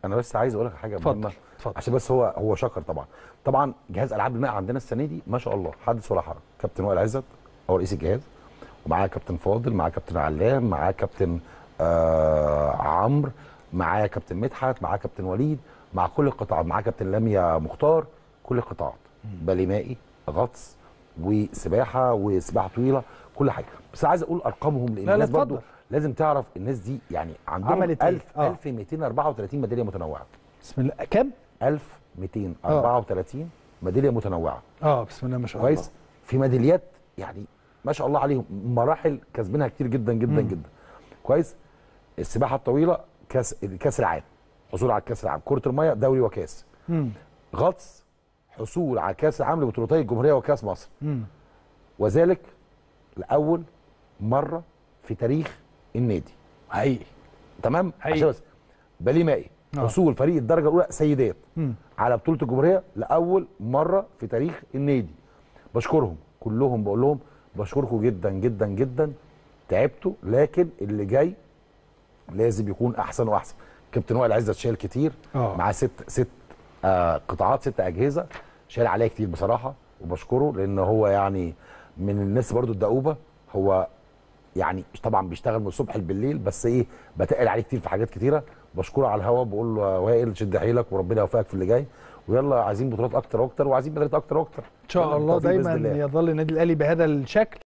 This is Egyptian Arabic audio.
انا بس عايز اقول لك حاجه اتفضل، مهمه اتفضل. عشان بس هو هو شكر طبعا طبعا جهاز العاب الماء عندنا السنه دي ما شاء الله حدث ولا حرج كابتن وائل عزت هو رئيس الجهاز ومعاه كابتن فاضل معاه كابتن علام معاه كابتن آه عمرو معاه كابتن مدحت معاه كابتن وليد مع كل القطاعات معاه كابتن لميا مختار كل القطاعات بالي مائي غطس وسباحه وسباحه طويله كل حاجه بس عايز اقول ارقامهم لان لا، لا، الناس برضو اتفضل. لازم تعرف الناس دي يعني عندهم عملت إيه؟ 1000 آه. 1234 ميداليه متنوعه بسم الله كم 1234 ميداليه متنوعه اه بسم الله ما شاء الله كويس في ميداليات يعني ما شاء الله عليهم مراحل كسبينها كتير جدا جدا مم. جدا كويس السباحه الطويله كاس كاس العالم حصول على كاس العالم كره الميه دوري وكاس مم. غطس حصول على كاس العالم لبطولتي الجمهوريه وكاس مصر مم. وذلك لاول مره في تاريخ النادي حقيقي تمام حقيقي. عشان بس بالي مائي آه. حصول فريق الدرجه الاولى سيدات مم. على بطوله الجمهوريه لاول مره في تاريخ النادي بشكرهم كلهم بقول لهم بشكركم جدا جدا جدا تعبتوا لكن اللي جاي لازم يكون احسن واحسن كابتن وائل عزت شايل كتير آه. مع ست ست آه قطاعات ست اجهزه شايل عليا كتير بصراحه وبشكره لان هو يعني من الناس برضو الدؤوبه هو يعني طبعا بيشتغل من الصبح بالليل بس ايه بتقل عليه كتير في حاجات كتيره بشكره على الهوا بقول له يا وائل شد حيلك وربنا يوفقك في اللي جاي ويلا عايزين بطولات اكتر واكتر وعايزين ميداليات اكتر واكتر ان شاء يلا الله بالتوفيق بإذن دايما الله. يظل النادي الاهلي بهذا الشكل